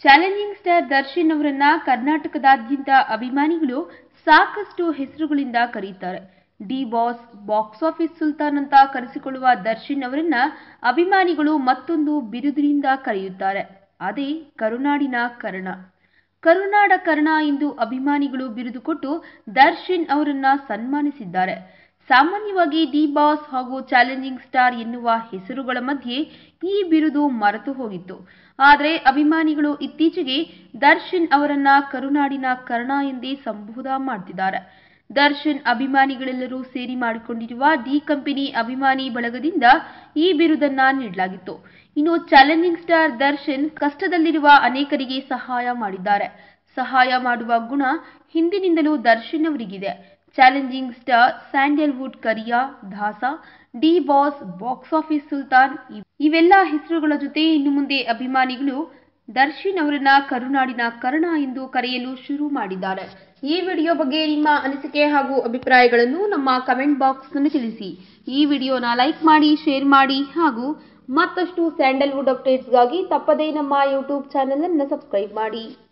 challenging star Darshan ಅವರನ್ನ ಕರ್ನಾಟಕದಾದ್ಯಂತ ಅಭಿಮಾನಿಗಳು ಸಾಕಷ್ಟು ಹೆಸರುಗಳಿಂದ ಕರೆಯುತ್ತಾರೆ D boss box office Sultan ಅಂತ ಕರೆಸಿಕೊಳ್ಳುವ ದರ್ಶನ್ ಅವರನ್ನ ಅಭಿಮಾನಿಗಳು ಮತ್ತೊಂದು ಬಿರುದಿನಿಂದ ಕರೆಯುತ್ತಾರೆ ಅದೇ ಕರುನಾಡಿನ ಕರ್ಣ ಕರುನಾಡ ಕರ್ಣ ಎಂದು ಅಭಿಮಾನಿಗಳು ಬಿರುದು ಕೊಟ್ಟು ದರ್ಶನ್ ಅವರನ್ನ ಸನ್ಮಾನಿಸಿದ್ದಾರೆ ಸಾಮಾನ್ಯವಾಗಿ ಡಿ ಬಾಸ್ ಹಾಗೂ ಚಾಲೆಂಜಿಂಗ್ ಸ್ಟಾರ್ ಎನ್ನುವ ಹೆಸರುಗಳ ಮಧ್ಯೆ ಈ ಬಿರುದು ಮರೆತು ಹೋಗಿತ್ತು ಆದರೆ ಅಭಿಮಾನಿಗಳು ಇತ್ತೀಚೆಗೆ ದರ್ಶನ್ ಅವರನ್ನ ಕರುನಾಡಿನ ಕರ್ಣ ಎಂದೇ ಸಂಬೋಧ ಮಾಡ್ತಿದ್ದಾರೆ ದರ್ಶನ್ ಅಭಿಮಾನಿಗಳೆಲ್ಲರೂ ಸೇರಿ ಮಾಡಿಕೊಂಡಿರುವ ಡಿ ಕಂಪನಿ ಅಭಿಮಾನಿ ಬಳಗದಿಂದ ಈ ಬಿರುದನ್ನ ನೀಡಲಾಗಿತ್ತು ಇನ್ನು ಚಾಲೆಂಜಿಂಗ್ ಸ್ಟಾರ್ ದರ್ಶನ್ ಕಷ್ಟದಲ್ಲಿರುವ ಅನೇಕರಿಗೆ ಸಹಾಯ ಮಾಡಿದ್ದಾರೆ ಸಹಾಯ ಮಾಡುವ ಗುಣ ಹಿಂದಿನಿಂದಲೂ ದರ್ಶನ್ ಅವರಿಗಿದೆ challenging star Sandalwood Kariya Dasa D boss box office Sultan ಇವೆಲ್ಲ ಹೆಸರುಗಳ ಜೊತೆ ಇನ್ನು ಮುಂದೆ ಅಭಿಮಾನಿಗಳು ದರ್ಶನ್ ಅವರನ್ನ ಕರುನಾಡಿನ ಕರ್ಣ ಎಂದು ಕರೆಯಲು ಶುರು ಮಾಡಿದ್ದಾರೆ ಈ ವಿಡಿಯೋ ಬಗ್ಗೆ ನಿಮ್ಮ ಅನಿಸಿಕೆ ಹಾಗೂ ಅಭಿಪ್ರಾಯಗಳನ್ನು ನಮ್ಮ ಕಮೆಂಟ್ ಬಾಕ್ಸ್ನಲ್ಲಿ ತಿಳಿಸಿ ಈ ವಿಡಿಯೋನ ಲೈಕ್ ಮಾಡಿ ಶೇರ್ ಮಾಡಿ ಹಾಗೂ ಮತ್ತಷ್ಟು ಸ್ಯಾಂಡಲ್ವುಡ್ ಅಪ್ಡೇಟ್ಸ್ಗಾಗಿ ತಪ್ಪದೇ ನಮ್ಮ ಯೂಟ್ಯೂಬ್ ಚಾನೆಲ್ ಅನ್ನು ಸಬ್ಸ್ಕ್ರೈಬ್ ಮಾಡಿ